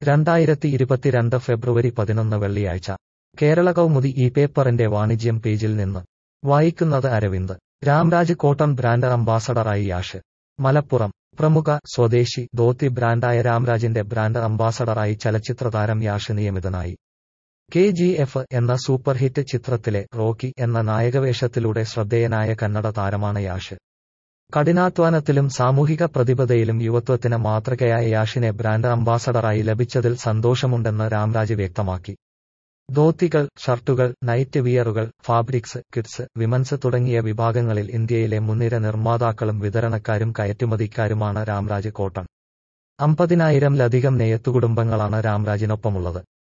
രണ്ടായിരത്തി ഇരുപത്തിരണ്ട് ഫെബ്രുവരി പതിനൊന്ന് വെള്ളിയാഴ്ച കേരള കൗമുദി ഈ പേപ്പറിന്റെ വാണിജ്യം പേജിൽ നിന്ന് വായിക്കുന്നത് അരവിന്ദ് രാംരാജ് കോട്ടൺ ബ്രാൻഡ് അംബാസഡറായി യാഷ് മലപ്പുറം പ്രമുഖ സ്വദേശി ധോത്തി ബ്രാൻഡായ രാംരാജിന്റെ ബ്രാൻഡ് അംബാസഡറായി ചലച്ചിത്രതാരം യാഷ് നിയമിതനായി കെ ജി എഫ് എന്ന സൂപ്പർഹിറ്റ് ചിത്രത്തിലെ റോക്കി എന്ന നായകവേഷത്തിലൂടെ ശ്രദ്ധേയനായ കന്നഡ താരമാണ് യാഷ് കഠിനാധ്വാനത്തിലും സാമൂഹിക പ്രതിബദ്ധതയിലും യുവത്വത്തിന് മാതൃകയായ യാഷിനെ ബ്രാൻഡ് അംബാസഡറായി ലഭിച്ചതിൽ സന്തോഷമുണ്ടെന്ന് രാംരാജ് വ്യക്തമാക്കി ധോത്തികൾ ഷർട്ടുകൾ നൈറ്റ് വിയറുകൾ ഫാബ്രിക്സ് കിഡ്സ് വിമൻസ് തുടങ്ങിയ വിഭാഗങ്ങളിൽ ഇന്ത്യയിലെ മുൻനിര നിർമ്മാതാക്കളും വിതരണക്കാരും കയറ്റുമതിക്കാരുമാണ് രാംരാജ് കോട്ടൺ അമ്പതിനായിരം ലധികം നെയ്ത്തുകുടുംബങ്ങളാണ് രാംരാജിനൊപ്പമുള്ളത്